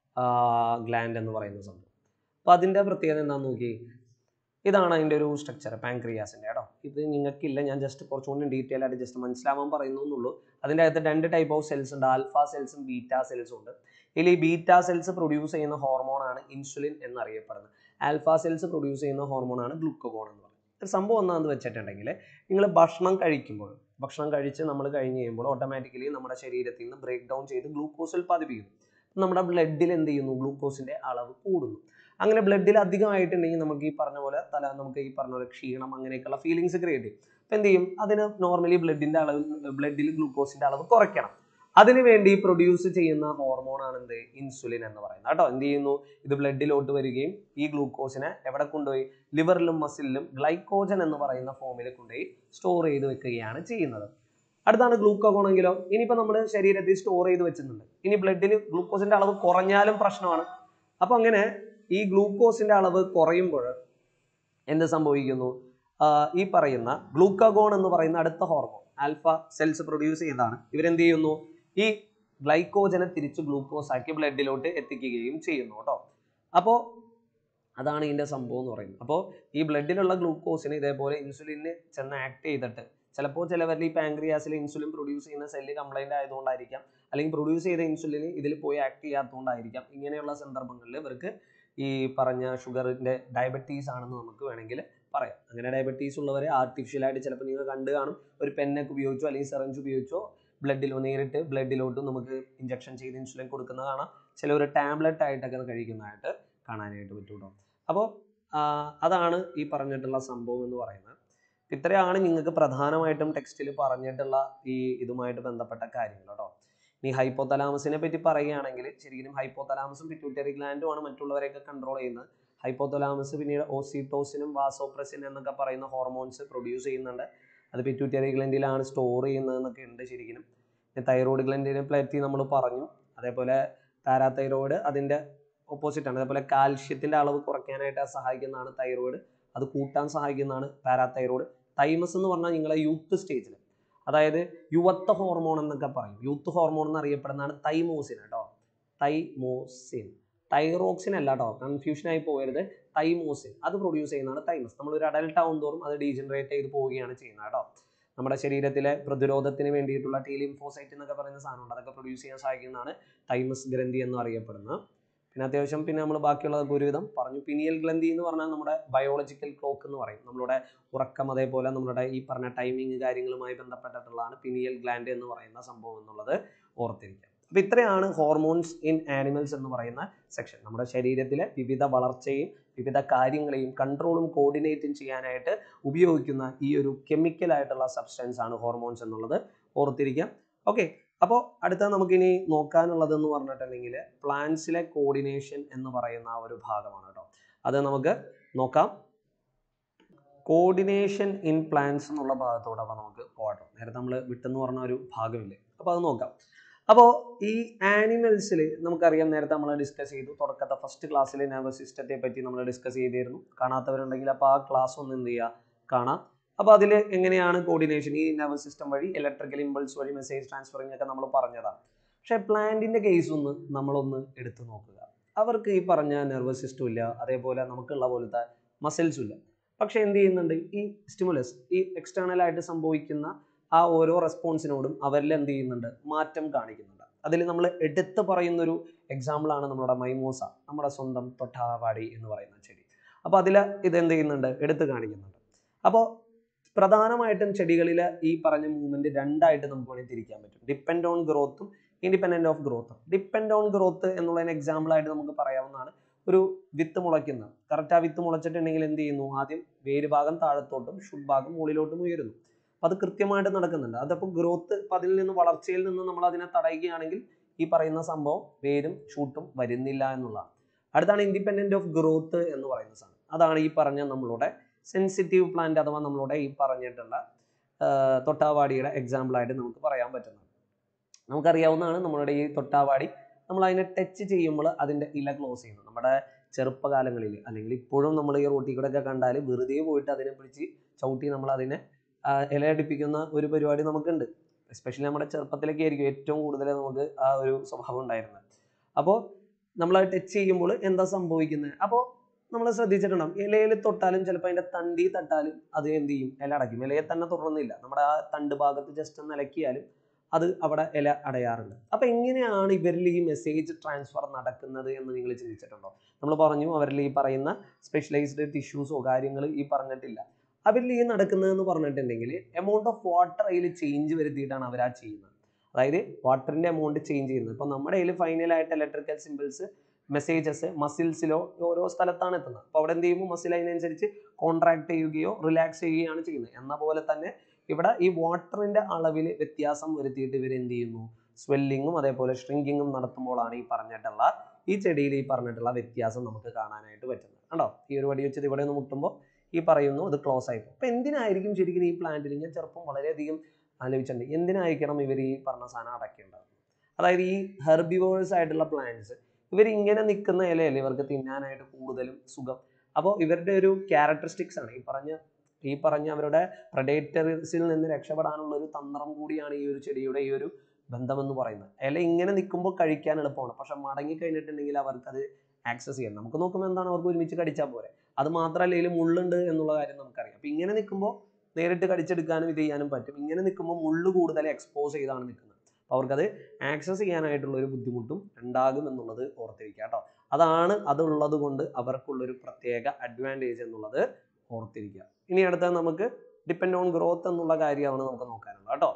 ഗ്ലാൻഡ് എന്ന് പറയുന്ന സംഭവം അപ്പോൾ അതിൻ്റെ പ്രത്യേകത എന്താണെന്ന് നോക്കി ഇതാണ് അതിൻ്റെ ഒരു സ്ട്രക്ചർ പാങ്ക്രിയാസിൻ്റെ കേട്ടോ ഇത് നിങ്ങൾക്കില്ല ഞാൻ ജസ്റ്റ് കുറച്ചുകൂടി ഡീറ്റെയിൽ ആയിട്ട് ജസ്റ്റ് മനസ്സിലാവാൻ പറയുന്നു എന്നുള്ളൂ അതിൻ്റെ അകത്ത് രണ്ട് ടൈപ്പ് ഓഫ് സെൽസ് ഉണ്ട് ആൽഫ സെൽസും ബീറ്റ സെൽസും ഉണ്ട് ഇതിൽ ഈ ബീറ്റ സെൽസ് പ്രൊഡ്യൂസ് ചെയ്യുന്ന ഹോർമോണാണ് ഇൻസുലിൻ എന്നറിയപ്പെടുന്നത് ആൽഫ സെൽസ് പ്രൊഡ്യൂസ് ചെയ്യുന്ന ഹോർമോണാണ് ഗ്ലൂക്കോഗോൺ എന്ന് പറയുന്നത് ഒരു സംഭവം എന്താണെന്ന് വെച്ചിട്ടുണ്ടെങ്കിൽ നിങ്ങൾ ഭക്ഷണം കഴിക്കുമ്പോൾ ഭക്ഷണം കഴിച്ച് നമ്മൾ കഴിഞ്ഞ് കഴിയുമ്പോൾ ഓട്ടോമാറ്റിക്കലി നമ്മുടെ ശരീരത്തിൽ നിന്ന് ബ്രേക്ക് ഡൗൺ ചെയ്ത് ഗ്ലൂക്കോസ് ഉൽപ്പാദിപ്പിക്കുന്നു നമ്മുടെ ബ്ലഡിൽ എന്ത് ചെയ്യുന്നു ഗ്ലൂക്കോസിൻ്റെ അളവ് കൂടുന്നു അങ്ങനെ ബ്ലഡിൽ അധികമായിട്ടുണ്ടെങ്കിൽ നമുക്ക് ഈ പറഞ്ഞ പോലെ തല നമുക്ക് ഈ പറഞ്ഞ പോലെ ക്ഷീണം അങ്ങനെയൊക്കെയുള്ള ഫീലിങ്സ് ക്രിയേറ്റ് ചെയ്യും അപ്പം എന്ത് ചെയ്യും അതിന് നോർമലി ബ്ലഡിൻ്റെ അളവ് ബ്ലഡിൽ ഗ്ലൂക്കോസിൻ്റെ അളവ് കുറയ്ക്കണം അതിനുവേണ്ടി പ്രൊഡ്യൂസ് ചെയ്യുന്ന ഹോർമോണാണ് എന്ത് ഇൻസുലിൻ എന്ന് പറയുന്നത് കേട്ടോ എന്ത് ചെയ്യുന്നു ഇത് ബ്ലഡിലോട്ട് വരികയും ഈ ഗ്ലൂക്കോസിനെ എവിടെ കൊണ്ടുപോയി ലിവറിലും മസിലിലും ഗ്ലൈക്കോജൻ എന്ന് പറയുന്ന ഫോമിൽ കൊണ്ടുപോയി സ്റ്റോർ ചെയ്ത് വെക്കുകയാണ് ചെയ്യുന്നത് അടുത്താണ് ഗ്ലൂക്കോഗോണെങ്കിലോ ഇനിയിപ്പോൾ നമ്മൾ ശരീരത്തിൽ സ്റ്റോർ ചെയ്ത് വെച്ചിട്ടുണ്ട് ഇനി ബ്ലഡിൽ ഗ്ലൂക്കോസിന്റെ അളവ് കുറഞ്ഞാലും പ്രശ്നമാണ് അപ്പോൾ അങ്ങനെ ഈ ഗ്ലൂക്കോസിന്റെ അളവ് കുറയുമ്പോൾ എന്ത് സംഭവിക്കുന്നു ആഹ് ഈ പറയുന്ന ഗ്ലൂക്കഗോൺ എന്ന് പറയുന്ന അടുത്ത ഹോർമോൺ ആൽഫ സെൽസ് പ്രൊഡ്യൂസ് ചെയ്യുന്നതാണ് ഇവരെന്ത് ചെയ്യുന്നു ഈ ഗ്ലൈക്കോജനെ തിരിച്ച് ഗ്ലൂക്കോസ് ആക്കി ബ്ലഡിലോട്ട് എത്തിക്കുകയും ചെയ്യുന്നു കേട്ടോ അപ്പോൾ അതാണ് ഇതിൻ്റെ സംഭവം എന്ന് പറയുന്നത് അപ്പോൾ ഈ ബ്ലഡിലുള്ള ഗ്ലൂക്കോസിന് ഇതേപോലെ ഇൻസുലിന് ചെന്ന് ആക്ട് ചെയ്തിട്ട് ചിലപ്പോൾ ചിലവരിൽ ഈ പാങ്ക്രിയാസിൽ ഇൻസുലിൻ പ്രൊഡ്യൂസ് ചെയ്യുന്ന സെല്ല് കംപ്ലൈൻ്റ് ആയതുകൊണ്ടായിരിക്കാം അല്ലെങ്കിൽ പ്രൊഡ്യൂസ് ചെയ്ത ഇൻസുലിൻ ഇതിൽ പോയി ആക്ട് ചെയ്യാത്തതുകൊണ്ടായിരിക്കാം ഇങ്ങനെയുള്ള സന്ദർഭങ്ങളിൽ ഇവർക്ക് ഈ പറഞ്ഞ ഷുഗറിൻ്റെ ഡയബറ്റീസ് ആണെന്ന് നമുക്ക് വേണമെങ്കിൽ പറയാം അങ്ങനെ ഡയബറ്റീസ് ഉള്ളവരെ ആർട്ടിഫിഷ്യലായിട്ട് ചിലപ്പോൾ നിങ്ങൾ കണ്ടു കാണും ഒരു പെന്നൊക്കെ ഉപയോഗിച്ചോ അല്ലെങ്കിൽ സെറഞ്ച് ഉപയോഗിച്ചോ ബ്ലഡിലോ നേരിട്ട് ബ്ലഡിലോട്ട് നമുക്ക് ഇഞ്ചക്ഷൻ ചെയ്ത് ഇൻസുലിൻ കൊടുക്കുന്നത് കാണാം ചിലവർ ടാബ്ലറ്റ് ആയിട്ടൊക്കെ അത് കഴിക്കുന്നതായിട്ട് കാണാനായിട്ട് പറ്റും കേട്ടോ അപ്പോൾ അതാണ് ഈ പറഞ്ഞിട്ടുള്ള സംഭവം എന്ന് പറയുന്നത് ഇത്രയാണ് നിങ്ങൾക്ക് പ്രധാനമായിട്ടും ടെക്സ്റ്റിൽ പറഞ്ഞിട്ടുള്ള ഈ ഇതുമായിട്ട് ബന്ധപ്പെട്ട കാര്യങ്ങൾ കേട്ടോ ഇനി ഹൈപ്പോതലാമസിനെ പറ്റി പറയുകയാണെങ്കിൽ ശരിക്കും ഹൈപ്പോതലാമസും പിറ്റ്യൂട്ടറി ഗ്ലാൻഡും ആണ് മറ്റുള്ളവരെയൊക്കെ കൺട്രോൾ ചെയ്യുന്നത് ഹൈപ്പോതലാമസ് പിന്നീട് ഓസിറ്റോസിനും വാസോപ്രസിൻ എന്നൊക്കെ പറയുന്ന ഹോർമോൺസ് പ്രൊഡ്യൂസ് ചെയ്യുന്നുണ്ട് അത് പിറ്റ്യൂട്ടറി ഗ്ലൻഡിലാണ് സ്റ്റോർ ചെയ്യുന്നതെന്നൊക്കെ ഉണ്ട് ശരിക്കും തൈറോയ്ഡ് ഗ്ലൻഡിനെ പറ്റി നമ്മൾ പറഞ്ഞു അതേപോലെ പാരാതൈറോയിഡ് അതിൻ്റെ ഓപ്പോസിറ്റ് ആണ് അതേപോലെ കാൽഷ്യത്തിൻ്റെ അളവ് കുറയ്ക്കാനായിട്ട് സഹായിക്കുന്നതാണ് തൈറോയിഡ് അത് കൂട്ടാൻ സഹായിക്കുന്നതാണ് പാരാതൈറോയിഡ് തൈമസ് എന്ന് പറഞ്ഞാൽ നിങ്ങളെ യൂത്ത് സ്റ്റേജിൽ അതായത് യുവത്വ ഹോർമോൺ എന്നൊക്കെ പറയും യൂത്ത് ഹോർമോൺ എന്നറിയപ്പെടുന്നതാണ് തൈമോസിൻ കേട്ടോ തൈമോസിൻ തൈറോക്സിൻ അല്ല കേട്ടോ കൺഫ്യൂഷൻ ആയി പോകരുത് തൈമോസിൻ അത് പ്രൊഡ്യൂസ് ചെയ്യുന്നതാണ് തൈമസ് നമ്മൾ ഒരു അഡൽട്ട് ആവും തോറും അത് ഡീജനറേറ്റ് ചെയ്ത് പോവുകയാണ് ചെയ്യുന്നത് കേട്ടോ നമ്മുടെ ശരീരത്തിലെ പ്രതിരോധത്തിന് വേണ്ടിയിട്ടുള്ള ടി ലിംഫോസൈറ്റ് എന്നൊക്കെ പറയുന്ന സാധനമുണ്ട് അതൊക്കെ പ്രൊഡ്യൂസ് ചെയ്യാൻ സഹായിക്കുന്നതാണ് തൈമസ് ഗ്രന്ഥി എന്ന് അറിയപ്പെടുന്നത് പിന്നെ അത്യാവശ്യം പിന്നെ നമ്മൾ ബാക്കിയുള്ളതൊക്കെ ഒരുവിധം പറഞ്ഞു പിനിയൽ ഗ്രന്ഥി എന്ന് പറഞ്ഞാൽ നമ്മുടെ ബയോളജിക്കൽ ക്ലോക്ക് എന്ന് പറയും നമ്മളുടെ ഉറക്കം അതേപോലെ നമ്മളുടെ ഈ പറഞ്ഞ ടൈമിങ് കാര്യങ്ങളുമായി ബന്ധപ്പെട്ടിട്ടുള്ളതാണ് പിനിയൽ ഗ്ലാൻഡ് എന്ന് പറയുന്ന സംഭവം എന്നുള്ളത് ഓർത്തിരിക്കുക അപ്പോൾ ഇത്രയാണ് ഹോർമോൺസ് ഇൻ ആനിമൽസ് എന്ന് പറയുന്ന സെക്ഷൻ നമ്മുടെ ശരീരത്തിലെ വിവിധ വളർച്ചയും വിവിധ കാര്യങ്ങളെയും കൺട്രോളും കോർഡിനേറ്റും ചെയ്യാനായിട്ട് ഉപയോഗിക്കുന്ന ഈ ഒരു കെമിക്കൽ ആയിട്ടുള്ള സബ്സ്റ്റൻസ് ആണ് ഹോർമോൺസ് എന്നുള്ളത് ഓർത്തിരിക്കാം ഓക്കെ അപ്പോൾ അടുത്ത നമുക്കിനി നോക്കാനുള്ളത് എന്ന് പറഞ്ഞിട്ടുണ്ടെങ്കിൽ പ്ലാന്റ്സിലെ കോർഡിനേഷൻ എന്ന് പറയുന്ന ആ ഒരു ഭാഗമാണ് കേട്ടോ അത് നമുക്ക് നോക്കാം കോർഡിനേഷൻ ഇൻ പ്ലാന്റ്സ് എന്നുള്ള ഭാഗത്തോടെ അപ്പോൾ നമുക്ക് പോകട്ടോ നേരത്തെ നമ്മൾ വിട്ടെന്ന് പറഞ്ഞ ഒരു ഭാഗമില്ലേ അപ്പോൾ അത് നോക്കാം അപ്പോൾ ഈ ആനിമൽസിൽ നമുക്കറിയാം നേരത്തെ നമ്മൾ ഡിസ്കസ് ചെയ്തു തുടക്കത്തെ ഫസ്റ്റ് ക്ലാസ്സിൽ നെർവസ് സിസ്റ്റത്തെ പറ്റി നമ്മൾ ഡിസ്കസ് ചെയ്തിരുന്നു കാണാത്തവരുണ്ടെങ്കിൽ അപ്പോൾ ആ ക്ലാസ് ഒന്ന് എന്ത് ചെയ്യുക കാണാം അപ്പോൾ അതിൽ എങ്ങനെയാണ് കോർഡിനേഷൻ ഈ നെർവസ് സിസ്റ്റം വഴി ഇലക്ട്രിക്കൽ ഇമ്പൾസ് വഴി മെസ്സേജ് ട്രാൻസ്ഫറിങ് ഒക്കെ നമ്മൾ പറഞ്ഞതാണ് പക്ഷേ പ്ലാന്റിൻ്റെ കേസ് ഒന്ന് നമ്മളൊന്ന് എടുത്തു നോക്കുക അവർക്ക് ഈ പറഞ്ഞ നെർവസ് സിസ്റ്റം ഇല്ല അതേപോലെ നമുക്കുള്ള പോലത്തെ മസിൽസും ഇല്ല പക്ഷേ എന്ത് ചെയ്യുന്നുണ്ട് ഈ സ്റ്റിമുലസ് ഈ എക്സ്റ്റേണൽ ആയിട്ട് സംഭവിക്കുന്ന ആ ഓരോ റെസ്പോൺസിനോടും അവരിൽ എന്ത് ചെയ്യുന്നുണ്ട് മാറ്റം കാണിക്കുന്നുണ്ട് അതിൽ നമ്മൾ എടുത്ത് പറയുന്നൊരു എക്സാമ്പിളാണ് നമ്മുടെ മൈമൂസ നമ്മുടെ സ്വന്തം തൊട്ടാവാടി എന്ന് പറയുന്ന ചെടി അപ്പോൾ അതിൽ ഇത് എന്ത് ചെയ്യുന്നുണ്ട് എടുത്ത് കാണിക്കുന്നുണ്ട് അപ്പോൾ പ്രധാനമായിട്ടും ചെടികളിൽ ഈ പറഞ്ഞ മൂവ്മെന്റ് രണ്ടായിട്ട് നമുക്ക് വേണമെങ്കിൽ തിരിക്കാൻ പറ്റും ഡിപ്പെൻഡ് ഓൺ ഗ്രോത്തും ഇൻഡിപെൻഡന്റ് ഓഫ് ഗ്രോത്തും ഡിപ്പെൻഡ് ഓൺ ഗ്രോത്ത് എന്നുള്ളതിന് എക്സാമ്പിൾ ആയിട്ട് നമുക്ക് പറയാവുന്നതാണ് ഒരു വിത്ത് മുളയ്ക്കുന്ന കറക്റ്റ് ആ വിത്ത് മുളച്ചിട്ടുണ്ടെങ്കിൽ എന്ത് ചെയ്യുന്നു ആദ്യം വേര് ഭാഗം താഴത്തോട്ടും ഷുഡ് ഭാഗം മുകളിലോട്ടും ഉയരുന്നു അപ്പം അത് കൃത്യമായിട്ട് നടക്കുന്നുണ്ട് അതപ്പോൾ ഗ്രോത്ത് അപ്പം അതിൽ നിന്ന് വളർച്ചയിൽ നിന്ന് നമ്മൾ അതിനെ തടയുകയാണെങ്കിൽ ഈ പറയുന്ന സംഭവം വേരും ഷൂട്ടും വരുന്നില്ല എന്നുള്ളതാണ് അടുത്താണ് ഇൻഡിപെൻഡന്റ് ഓഫ് ഗ്രോത്ത് എന്ന് പറയുന്ന സാധനം അതാണ് ഈ പറഞ്ഞ നമ്മളുടെ സെൻസിറ്റീവ് പ്ലാന്റ് അഥവാ നമ്മളുടെ ഈ പറഞ്ഞിട്ടുള്ള ആ, തൊട്ടാവാടിയുടെ എക്സാമ്പിളായിട്ട് നമുക്ക് പറയാൻ പറ്റുന്നത് നമുക്കറിയാവുന്നതാണ് നമ്മളുടെ ഈ തൊട്ടാവാടി നമ്മൾ അതിനെ ടച്ച് ചെയ്യുമ്പോൾ അതിൻ്റെ ഇല ക്ലോസ് ചെയ്യുന്നു നമ്മുടെ ചെറുപ്പകാലങ്ങളിൽ അല്ലെങ്കിൽ ഇപ്പോഴും നമ്മൾ ഈ റോട്ടിൽ കൂടെ ഒക്കെ കണ്ടാൽ വെറുതെ പോയിട്ട് അതിനെ പിടിച്ച് ചവിട്ടി നമ്മൾ അതിനെ ആ, ഇലയടിപ്പിക്കുന്ന ഒരു പരിപാടി നമുക്കുണ്ട് എസ്പെഷ്യലി നമ്മുടെ ചെറുപ്പത്തിലൊക്കെ ആയിരിക്കും ഏറ്റവും കൂടുതൽ നമുക്ക് ആ ഒരു സ്വഭാവം ഉണ്ടായിരുന്നത് അപ്പോൾ നമ്മൾ ടച്ച് ചെയ്യുമ്പോൾ എന്താ സംഭവിക്കുന്നത് അപ്പോൾ നമ്മൾ ശ്രദ്ധിച്ചിട്ടുണ്ടാവും ഇലയിൽ തൊട്ടാലും ചിലപ്പോൾ അതിൻ്റെ തണ്ടി തട്ടാലും അത് എന്ത് ചെയ്യും ഇല അടയ്ക്കും ഇലയെ തന്നെ തുടർന്നില്ല നമ്മുടെ ആ തണ്ട് ഭാഗത്ത് ജസ്റ്റ് ഒന്ന് ഇലക്കിയാലും അത് അവിടെ ഇല അടയാറുണ്ട് അപ്പോൾ എങ്ങനെയാണ് ഇവരിൽ ഈ മെസ്സേജ് ട്രാൻസ്ഫർ നടക്കുന്നത് എന്ന് നിങ്ങൾ ചിന്തിച്ചിട്ടുണ്ടോ നമ്മൾ പറഞ്ഞു അവരിൽ ഈ പറയുന്ന സ്പെഷ്യലൈസ്ഡ് ടിഷ്യൂസോ കാര്യങ്ങൾ ഈ പറഞ്ഞിട്ടില്ല അവരിൽ ഈ നടക്കുന്നതെന്ന് പറഞ്ഞിട്ടുണ്ടെങ്കിൽ എമൗണ്ട് ഓഫ് വാട്ടർ അതിൽ ചേഞ്ച് വരുത്തിയിട്ടാണ് അവർ ആ ചെയ്യുന്നത് അതായത് വാട്ടറിൻ്റെ എമൗണ്ട് ചേഞ്ച് ചെയ്യുന്നത് ഇപ്പോൾ നമ്മുടെ കയ്യിൽ ഫൈനലായിട്ട് ഇലക്ട്രിക്കൽ സിമ്പിൾസ് മെസ്സേജസ് മസിൽസിലോ ഓരോ സ്ഥലത്താണ് എത്തുന്നത് അപ്പോൾ അവിടെ എന്ത് ചെയ്യുമ്പോൾ മസിൽ അതിനനുസരിച്ച് കോൺട്രാക്ട് ചെയ്യുകയോ റിലാക്സ് ചെയ്യുകയാണ് ചെയ്യുന്നത് എന്ന പോലെ തന്നെ ഇവിടെ ഈ വാട്ടറിൻ്റെ അളവിൽ വ്യത്യാസം വരുത്തിയിട്ട് ഇവർ എന്ത് ചെയ്യുന്നു സ്വെല്ലിങ്ങും അതേപോലെ ഷ്രിങ്കിങ്ങും നടത്തുമ്പോഴാണ് ഈ പറഞ്ഞിട്ടുള്ള ഈ ചെടിയിൽ ഈ പറഞ്ഞിട്ടുള്ള വ്യത്യാസം നമുക്ക് കാണാനായിട്ട് പറ്റുന്നത് കണ്ടോ ഈ ഒരു വടി വെച്ചത് ഇവിടെ ഒന്ന് മുട്ടുമ്പോൾ ഈ പറയുന്നു അത് ക്ലോസ് ആയിട്ട് അപ്പോൾ എന്തിനായിരിക്കും ശരിക്കും ഈ പ്ലാന്റിൽ ഞാൻ ചെറുപ്പം വളരെയധികം ആലോചിച്ചിട്ടുണ്ട് എന്തിനായിരിക്കണം ഇവർ ഈ പറഞ്ഞ സാധനം അടയ്ക്കേണ്ടത് അതായത് ഈ ഹെർബിവോഴ്സ് ആയിട്ടുള്ള പ്ലാന്റ്സ് ഇവർ ഇങ്ങനെ നിൽക്കുന്ന ഇലയല്ലേ ഇവർക്ക് തിന്നാനായിട്ട് കൂടുതലും സുഖം അപ്പോൾ ഇവരുടെ ഒരു ക്യാരക്ടറിസ്റ്റിക്സ് ആണ് ഈ പറഞ്ഞ ഈ പറഞ്ഞ അവരുടെ പ്രഡേറ്ററിസിൽ നിന്ന് രക്ഷപ്പെടാനുള്ള ഒരു തന്ത്രം കൂടിയാണ് ഈ ഒരു ചെടിയുടെ ഈ ഒരു ബന്ധമെന്ന് പറയുന്നത് ഇല ഇങ്ങനെ നിൽക്കുമ്പോൾ കഴിക്കാൻ എളുപ്പമാണ് പക്ഷെ മടങ്ങി കഴിഞ്ഞിട്ടുണ്ടെങ്കിൽ അവർക്കത് ആക്സസ് ചെയ്യാം നമുക്ക് നോക്കുമ്പോൾ എന്താണ് അവർക്ക് ഒരുമിച്ച് കടിച്ചാൽ പോരെ അത് മാത്രമല്ല ഇതിൽ മുള്ളുണ്ട് എന്നുള്ള കാര്യം നമുക്കറിയാം അപ്പോൾ ഇങ്ങനെ നിൽക്കുമ്പോൾ നേരിട്ട് കടിച്ചെടുക്കാനും ഇത് ചെയ്യാനും പറ്റും ഇങ്ങനെ നിൽക്കുമ്പോൾ മുള്ളു കൂടുതൽ എക്സ്പോസ് ചെയ്താണ് നിൽക്കുന്നത് അപ്പോൾ അവർക്കത് ആക്സസ് ചെയ്യാനായിട്ടുള്ള ഒരു ബുദ്ധിമുട്ടും ഉണ്ടാകും എന്നുള്ളത് ഓർത്തിരിക്കുക കേട്ടോ അതാണ് അതുള്ളത് കൊണ്ട് അവർക്കുള്ളൊരു പ്രത്യേക അഡ്വാൻറ്റേജ് എന്നുള്ളത് ഓർത്തിരിക്കുക ഇനി അടുത്ത നമുക്ക് ഡിപ്പെൻഡ് ഓൺ ഗ്രോത്ത് എന്നുള്ള കാര്യമാണ് നമുക്ക് നോക്കാനുള്ളത് കേട്ടോ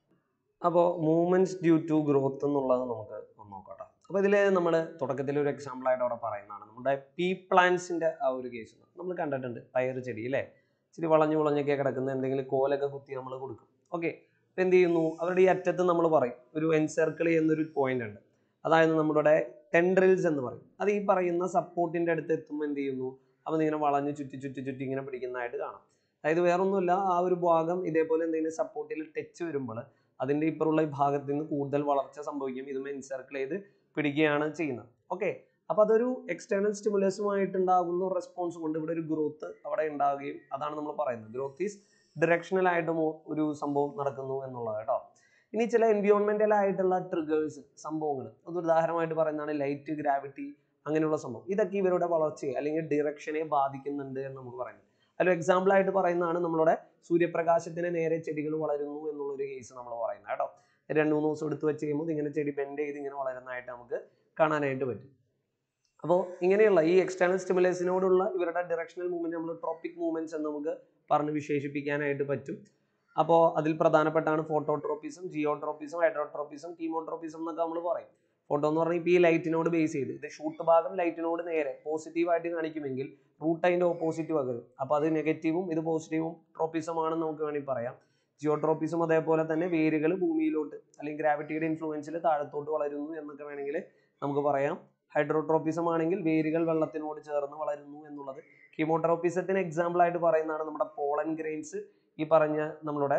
അപ്പോൾ മൂവ്മെന്റ്സ് ഡ്യൂ ടു ഗ്രോത്ത് എന്നുള്ളത് നമുക്ക് ഒന്ന് നോക്കട്ടോ അപ്പോൾ ഇതിൽ നമ്മൾ തുടക്കത്തിൽ ഒരു എക്സാമ്പിൾ ആയിട്ട് അവിടെ പറയുന്നതാണ് നമ്മുടെ പീ പ്ലാന്റ്സിന്റെ ആ ഒരു കേസ് നമ്മൾ കണ്ടിട്ടുണ്ട് പയർ ചെടി അല്ലേ ഇച്ചിരി വളഞ്ഞു വളഞ്ഞൊക്കെ കിടക്കുന്ന എന്തെങ്കിലും കോലൊക്കെ കുത്തി നമ്മൾ കൊടുക്കും ഓക്കെ അപ്പോൾ എന്ത് ചെയ്യുന്നു അവരുടെ ഈ അറ്റത്ത് നമ്മൾ പറയും ഒരു എൻസർക്കിൾ ചെയ്യുന്നൊരു പോയിന്റ് ഉണ്ട് അതായത് നമ്മുടെ ടെൻഡ്രിൽസ് എന്ന് പറയും അത് ഈ പറയുന്ന സപ്പോർട്ടിന്റെ അടുത്ത് എത്തുമ്പോൾ എന്ത് ചെയ്യുന്നു അവൻ ഇങ്ങനെ വളഞ്ഞ് ചുറ്റി ചുറ്റി ചുറ്റി ഇങ്ങനെ പിടിക്കുന്നതായിട്ട് കാണാം അതായത് വേറൊന്നുമില്ല ആ ഒരു ഭാഗം ഇതേപോലെ എന്തെങ്കിലും സപ്പോർട്ടിൽ ടച്ച് വരുമ്പോൾ അതിന്റെ ഇപ്പുറമുള്ള ഈ ഭാഗത്ത് നിന്ന് കൂടുതൽ വളർച്ച സംഭവിക്കും ഇത് എൻസർക്കിൾ ചെയ്ത് പിടിക്കുകയാണ് ചെയ്യുന്നത് ഓക്കെ അപ്പോൾ അതൊരു എക്സ്റ്റേണൽ സ്റ്റിമുലസുമായിട്ടുണ്ടാകുന്ന റെസ്പോൺസ് കൊണ്ട് ഇവിടെ ഒരു ഗ്രോത്ത് അവിടെ ഉണ്ടാവുകയും അതാണ് നമ്മൾ പറയുന്നത് ഗ്രോത്ത് ഈസ് ഡിറക്ഷണൽ ആയിട്ട് മോ- ഒരു സംഭവം നടക്കുന്നു എന്നുള്ളത് കേട്ടോ ഇനി ചില എൻവിയോൺമെന്റൽ ആയിട്ടുള്ള ട്രിഗേഴ്സ് സംഭവങ്ങൾ അത് ഉദാഹരണമായിട്ട് പറയുന്നതാണ് ലൈറ്റ് ഗ്രാവിറ്റി അങ്ങനെയുള്ള സംഭവം ഇതൊക്കെ ഇവരുടെ വളർച്ചയെ അല്ലെങ്കിൽ ഡിറക്ഷനെ ബാധിക്കുന്നുണ്ട് എന്ന് നമുക്ക് പറയുന്നത് അതിൽ എക്സാമ്പിൾ ആയിട്ട് പറയുന്നതാണ് നമ്മുടെ സൂര്യപ്രകാശത്തിന് നേരെ ചെടികൾ വളരുന്നു എന്നുള്ളൊരു കേസ് നമ്മൾ പറയുന്നത് കേട്ടോ രണ്ട് മൂന്ന് ദിവസം എടുത്ത് വെച്ച് കഴിയുമ്പോൾ ഇങ്ങനെ ചെടി ബെൻഡ് ചെയ്ത് ഇങ്ങനെ വളരുന്നതായിട്ട് നമുക്ക് കാണാനായിട്ട് പറ്റും അപ്പോൾ ഇങ്ങനെയുള്ള ഈ എക്സ്റ്റേണൽ സ്റ്റിമുലേസിനോടുള്ള ഇവരുടെ ഡയറക്ഷണൽ മൂവ്മെന്റ് നമ്മൾ ട്രോപ്പിക് മൂവ്മെന്റ്സ് എന്ന് നമുക്ക് പറഞ്ഞ് വിശേഷിപ്പിക്കാനായിട്ട് പറ്റും അപ്പോൾ അതിൽ പ്രധാനപ്പെട്ടാണ് ഫോട്ടോട്രോപ്പിസം ജിയോട്രോപ്പിസം ഹൈഡ്രോട്രോപ്പിസം കീമോട്രോപ്പിസം എന്നൊക്കെ നമ്മൾ പറയും ഫോട്ടോ എന്ന് പറഞ്ഞാൽ ഇപ്പോൾ ഈ ലൈറ്റിനോട് ബേസ് ചെയ്ത് ഇത് ഷൂട്ട് ഭാഗം ലൈറ്റിനോട് നേരെ പോസിറ്റീവായിട്ട് കാണിക്കുമെങ്കിൽ റൂട്ട് അതിൻ്റെ ഓപ്പോസിറ്റ് വരും അപ്പോൾ അത് നെഗറ്റീവും ഇത് പോസിറ്റീവും ട്രോപ്പിസം ആണെന്ന് നമുക്ക് വേണമെങ്കിൽ പറയാം ജിയോട്രോപ്പിസം അതേപോലെ തന്നെ വേരുകൾ ഭൂമിയിലോട്ട് അല്ലെങ്കിൽ ഗ്രാവിറ്റിയുടെ ഇൻഫ്ലുവൻസിൽ താഴത്തോട്ട് വളരുന്നു എന്നൊക്കെ വേണമെങ്കിൽ നമുക്ക് പറയാം ഹൈഡ്രോട്രോപ്പിസം ആണെങ്കിൽ വേരുകൾ വെള്ളത്തിനോട് ചേർന്ന് വളരുന്നു എന്നുള്ളത് കീമോട്രോപ്പിസത്തിന് എക്സാമ്പിൾ ആയിട്ട് പറയുന്നതാണ് നമ്മുടെ പോളൻ ഗ്രെയിൻസ് ഈ പറഞ്ഞ നമ്മളുടെ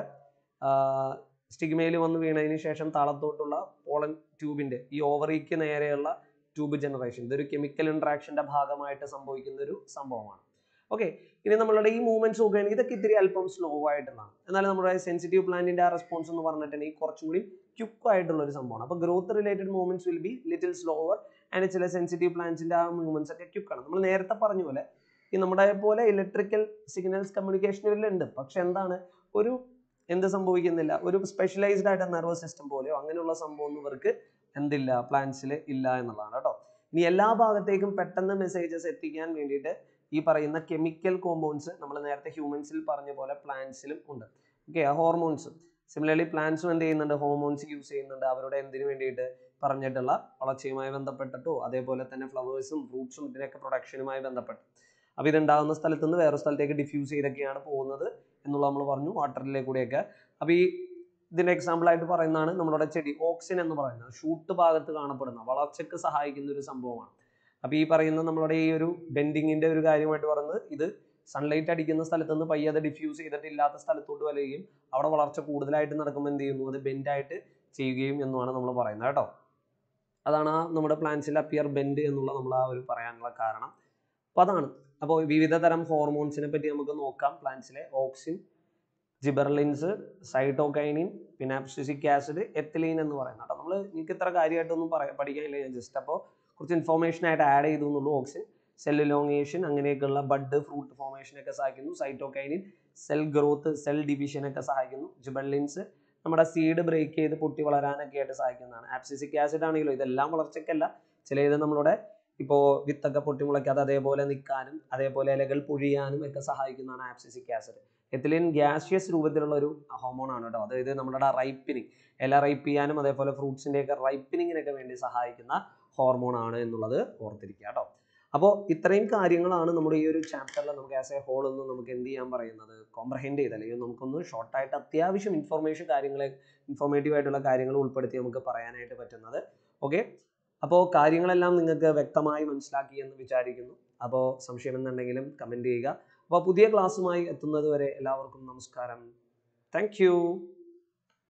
സ്റ്റിഗ്മയിൽ വന്ന് വീണതിന് ശേഷം താളത്തോട്ടുള്ള പോളൻ ട്യൂബിന്റെ ഈ ഓവറിക്ക് നേരെയുള്ള ട്യൂബ് ജനറേഷൻ ഇതൊരു കെമിക്കൽ ഇൻട്രാക്ഷന്റെ ഭാഗമായിട്ട് സംഭവിക്കുന്ന ഒരു സംഭവമാണ് ഓക്കെ ഇനി നമ്മളുടെ ഈ മൂവ്മെന്റ്സ് നോക്കുകയാണെങ്കിൽ ഇതൊക്കെ ഇത്തിരി അല്പം സ്ലോ ആയിട്ടുള്ളതാണ് എന്നാൽ നമ്മുടെ സെൻസിറ്റീവ് പ്ലാന്റിന്റെ ആ റെസ്പോൺസ് എന്ന് പറഞ്ഞിട്ടുണ്ടെങ്കിൽ കുറച്ചും കൂടി ക്യുക്ക് ആയിട്ടുള്ള ഒരു സംഭവമാണ് അപ്പോൾ growth related movements will be little slower and ചില സെൻസിറ്റീവ് പ്ലാന്റ്സിന്റെ ആ മൂവ്മെന്റ്സ് ഒക്കെ ക്യുക്കാണ് നമ്മൾ നേരത്തെ പറഞ്ഞ പോലെ ഈ നമ്മുടെ പോലെ ഇലക്ട്രിക്കൽ സിഗ്നൽസ് കമ്മ്യൂണിക്കേഷൻ ഇവരിലുണ്ട് പക്ഷെ എന്താണ് ഒരു എന്ത് സംഭവിക്കുന്നില്ല ഒരു സ്പെഷ്യലൈസ്ഡ് ആയിട്ട് നെർവസ് സിസ്റ്റം പോലെയോ അങ്ങനെയുള്ള സംഭവം ഒന്നും ഇവർക്ക് എന്തില്ല പ്ലാന്റ്സിൽ ഇല്ല എന്നുള്ളതാണ് കേട്ടോ ഇനി എല്ലാ ഭാഗത്തേക്കും പെട്ടെന്ന് മെസ്സേജസ് എത്തിക്കാൻ വേണ്ടിയിട്ട് ഈ പറയുന്ന കെമിക്കൽ കോമ്പൗണ്ട്സ് നമ്മൾ നേരത്തെ ഹ്യൂമൻസിൽ പറഞ്ഞ പോലെ പ്ലാന്റ്സിലും ഉണ്ട് ഓക്കെ ഹോർമോൺസ് സിമിലർലി പ്ലാന്റ്സും എന്ത് ചെയ്യുന്നുണ്ട് ഹോർമോൺസ് യൂസ് ചെയ്യുന്നുണ്ട് അവരുടെ എന്തിനു വേണ്ടിയിട്ട് പറഞ്ഞിട്ടുള്ള വളർച്ചയുമായി ബന്ധപ്പെട്ടിട്ടോ അതേപോലെ തന്നെ ഫ്ലവേഴ്സും ഫ്രൂട്ട്സും ഇതിനൊക്കെ പ്രൊഡക്ഷനുമായി ബന്ധപ്പെട്ട് അപ്പോൾ ഇതുണ്ടാകുന്ന സ്ഥലത്ത് നിന്ന് വേറെ സ്ഥലത്തേക്ക് ഡിഫ്യൂസ് ചെയ്തൊക്കെയാണ് പോകുന്നത് എന്നുള്ള നമ്മൾ പറഞ്ഞു വാട്ടറിലെ കൂടെയൊക്കെ അപ്പോൾ ഈ ഇതിന്റെ എക്സാമ്പിൾ ആയിട്ട് പറയുന്നതാണ് നമ്മുടെ ചെടി ഓക്സിൻ എന്ന് പറയുന്നത് ഷൂട്ട് ഭാഗത്ത് കാണപ്പെടുന്ന വളർച്ചയ്ക്ക് സഹായിക്കുന്ന ഒരു സംഭവമാണ് അപ്പോൾ ഈ പറയുന്ന നമ്മുടെ ഈ ഒരു ബെൻഡിങ്ങിന്റെ ഒരു കാര്യമായിട്ട് പറയുന്നത് ഇത് സൺലൈറ്റ് അടിക്കുന്ന സ്ഥലത്ത് നിന്ന് പയ്യെ അത് ഡിഫ്യൂസ് ചെയ്തിട്ട് ഇല്ലാത്ത സ്ഥലത്തോട്ട് വരികയും അവിടെ വളർച്ച കൂടുതലായിട്ട് നടക്കുമ്പോൾ എന്ത് ചെയ്യുന്നു അത് ബെൻഡായിട്ട് ചെയ്യുകയും എന്നുമാണ് നമ്മൾ പറയുന്നത് കേട്ടോ അതാണ് ആ നമ്മുടെ പ്ലാന്റ്സിൽ അപ്പിയർ ബെൻഡ് എന്നുള്ള നമ്മൾ ആ ഒരു പറയാനുള്ള കാരണം അപ്പോൾ അതാണ് അപ്പോൾ വിവിധ തരം ഹോർമോൺസിനെ പറ്റി നമുക്ക് നോക്കാം പ്ലാന്റ്സിലെ ഓക്സിൻ ജിബർലിൻസ് സൈറ്റോകൈനിൻ പിന്നെ അബ്സിസിക് ആസിഡ് എത്തിലീൻ എന്ന് പറയുന്നത് കേട്ടോ നമ്മൾ നിങ്ങൾക്ക് ഇത്ര കാര്യമായിട്ടൊന്നും പറയാ പഠിക്കാനില്ല ഞാൻ ജസ്റ്റ് അപ്പോൾ കുറച്ച് ഇൻഫോർമേഷൻ ആയിട്ട് ആഡ് ചെയ്തു എന്നുള്ളൂ ഓക്സിൻ സെൽ ഇലോങ്ങേഷൻ അങ്ങനെയൊക്കെയുള്ള ബഡ് ഫ്രൂട്ട് ഫോർമേഷൻ ഒക്കെ സഹായിക്കുന്നു cytokinin cell growth cell division ഒക്കെ സഹായിക്കുന്നു ജിബർലിൻസ് നമ്മുടെ സീഡ് ബ്രേക്ക് ചെയ്ത് പൊട്ടി വളരാനൊക്കെ ആയിട്ട് സഹായിക്കുന്നതാണ് ആപ്സിസിക് ആസിഡ് ആണെങ്കിലും ഇതെല്ലാം വളർച്ചയ്ക്കല്ല ചില ഇത് നമ്മുടെ ഇപ്പോൾ വിത്തൊക്കെ പൊട്ടിമുളയ്ക്കാതെ അതേപോലെ നിൽക്കാനും അതേപോലെ ഇലകൾ പൊഴിയാനും ഒക്കെ സഹായിക്കുന്നതാണ് ആപ്സിസിക് ആസിഡ് എത്തിലിൻ ഗ്യാസിയസ് രൂപത്തിലുള്ള ഒരു ഹോമോൺ ആണ് കേട്ടോ അതായത് നമ്മുടെ റൈപ്പിനിങ് ഇല റൈപ്പ് ചെയ്യാനും അതേപോലെ ഫ്രൂട്ട്സിൻ്റെ ഒക്കെ റൈപ്പിനിങ്ങിനൊക്കെ വേണ്ടി സഹായിക്കുന്ന ഹോർമോൺ ആണ് എന്നുള്ളത് ഓർത്തിരിക്കുക കേട്ടോ അപ്പോൾ ഇത്രയും കാര്യങ്ങളാണ് നമ്മുടെ ഈ ഒരു ചാപ്റ്ററിൽ നമുക്ക് ആസ് എ ഹോൾ ഒന്ന് നമുക്ക് എന്ത് ചെയ്യാൻ പറയുന്നത് കോംപ്രഹെൻഡ് ചെയ്ത് അല്ലെങ്കിൽ നമുക്കൊന്ന് ഷോർട്ടായിട്ട് അത്യാവശ്യം ഇൻഫർമേഷൻ കാര്യങ്ങളെ ഇൻഫോർമേറ്റീവ് ആയിട്ടുള്ള കാര്യങ്ങൾ ഉൾപ്പെടുത്തി നമുക്ക് പറയാനായിട്ട് പറ്റുന്നത് ഓക്കെ അപ്പോൾ കാര്യങ്ങളെല്ലാം നിങ്ങൾക്ക് വ്യക്തമായി മനസ്സിലാക്കി എന്ന് വിചാരിക്കുന്നു അപ്പോൾ സംശയം എന്നുണ്ടെങ്കിലും കമൻറ്റ് ചെയ്യുക അപ്പോൾ പുതിയ ക്ലാസ്സുമായി എത്തുന്നത് വരെ എല്ലാവർക്കും നമസ്കാരം താങ്ക്